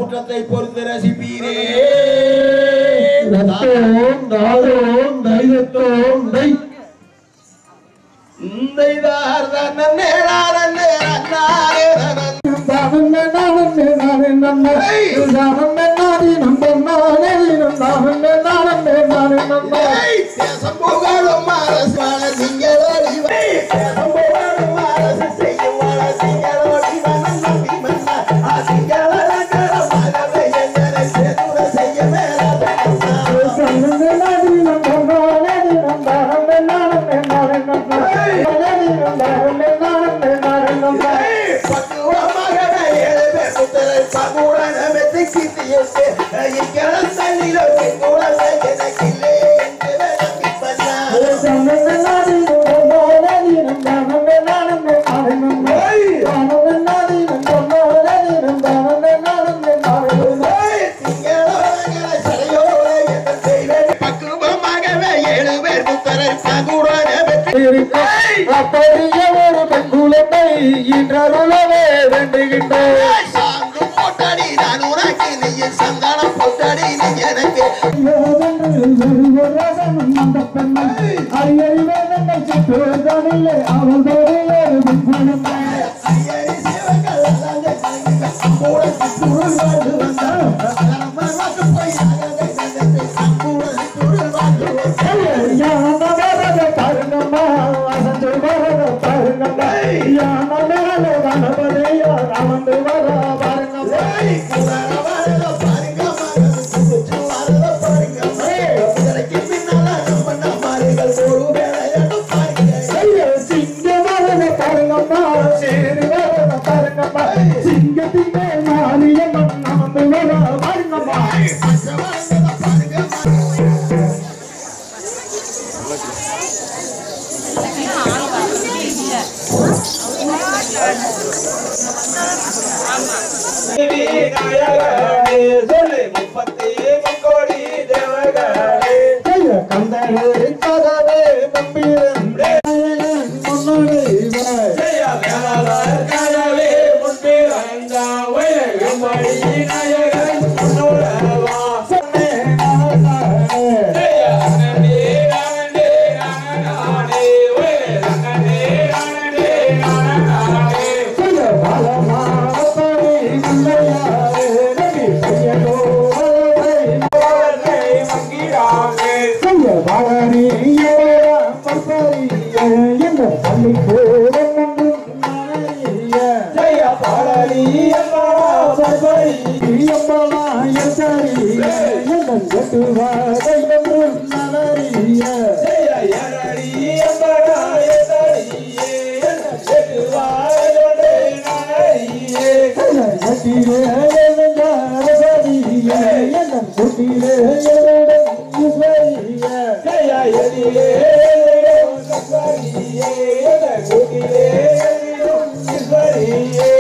தோற்றத்தை பொறுத்து ரசிப்பீரே ரத்தோம் தாரோம் தைரத்தோம் தை தைதார் தன்னே நானே நன்னாரே நன்னே தானே நானே நானே நன்னை தானே நாடி நம்பம் நானே தானே நானே நானே நன்னை தேசம் புகழும் அரசு வாழ திங்களோடி வை. தேசம் புகழும் அரசு செய்யும் வாழ திங்களோடி வனம் நம்பி மன்னா. ஆ திங்களலங்கரமாகவே எங்களை சேதுர செய்ய மேலாத மன்னா. தானே நாடி நம்பம் நானே தானே நானே நானே நன்னை தானே நானே நானே நன்னை பக்குவமாகவே ஏழு பேர் புத்தரை பகுடன மெத்தை சித்தியிட்டு, இக்கணம் தண்ணிலோ செங்குடலை எனக்கில்லை என்று விளங்கி பண்ணா. பக்குவமாகவே ஏழு பேர் புத்தரை பகுடன மெத்தை அப்படியே ஒரு பெண் குழந்தை இன்றருளவே வேண்டுகின்றோம் சாந்து போட்டடி நான் உனக்கு நீ சந்தானம் போட்டடி நீ எனக்கு ஐயரி சிவங்கள் அல்லாத கூட சுருள் வாழ்ந்து வந்தார் மரமாக்கு போய் அகதை கண்டத்தை கூட சுருள் வாழ்ந்து வந்தார் ஏய், குதிரை வரத பாருங்க மகன் குதிச்சு வரத பாருங்க குதிரைக்கு பின்னால நம்ம நம்மாரிகள் ஒரு வேலையாட பாருங்க சிங்கத்தின் மேல் மாலியம்மன் நமந்து வர பாருங்கம்மா பச்சை பாருங்க சொல்லு முப்பத்தி முக்கோடி தேவர்களே ஜெய கந்தரே கதவே முன்பிருந்தே முன்னோடி வர ஜெய வேளாளர் கனவே முன்பிறந்த வைரகமணி நாயகன் முன்னோடவா ஜெய அனனே அனனே அனனானே வைரகனே அனனே அனனானே அவர்களை மங்கிடாமே ஜெய பாடலி அம்மா பர்பரி ஜெய யரடி அம்பரா யதரியே என்ன செடுவாயோடே நனரியே ஜெய யதியே ஈஸ்வரியே என்ன குடிலே ஈஸ்வரியே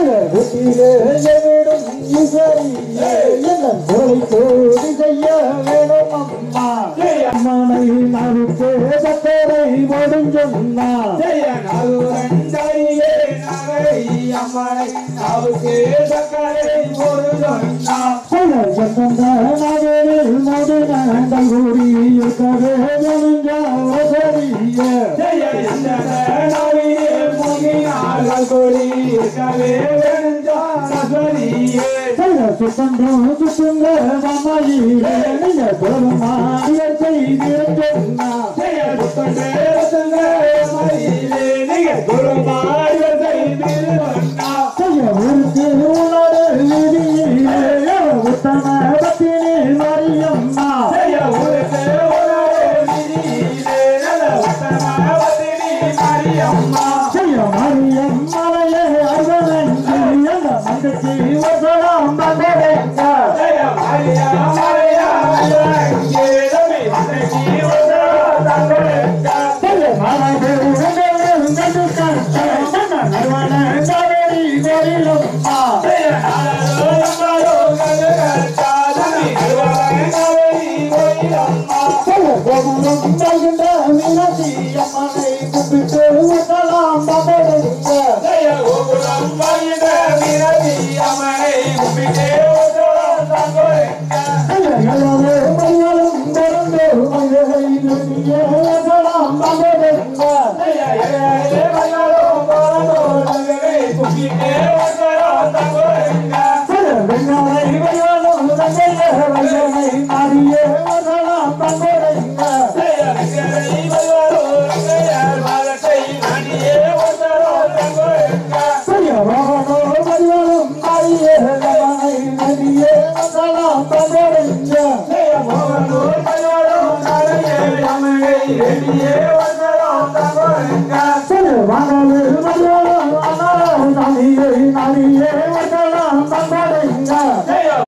ஜெய நலுரண்டரியே நகரி அம்மனை அவுக்கு சக்கரை ஒரு சொன்னா ஜெய நவியே முகினாள் கொடி இருக்கவே வேணுஞ்சாஸ்வரியே ஜெய சுத்தண்டே ரத்தங்க மயிலே நிக குருமாரிய செய்திரு வண்ணா ஜெய ஊருக்கு உணரே நிதியிலே நல உத்தமவதினி மரியம்மா ஜெய மரியா மரியா இங்கே ரவி அன்னைக்கு வந்தா தங்களுக்கா ஜெய நாளோ நம்பரோ கங்கரத்தா தனி அருவாய் நவரி கோயிலம்மா ஜெய கோகுலம் வாயிட மிரதி அமனை கும்பிட்டே ஓசோ ஐயனை நாடியே வரலாம் தங்கோடைங்க செய்யவானோ வரிவரும் நாடியே ரமனை நதியே வரலாம் தங்கோடைங்க செய்யவானோ வரிவரும் நாடியே நாடியே வரலாம் தங்கோடைங்க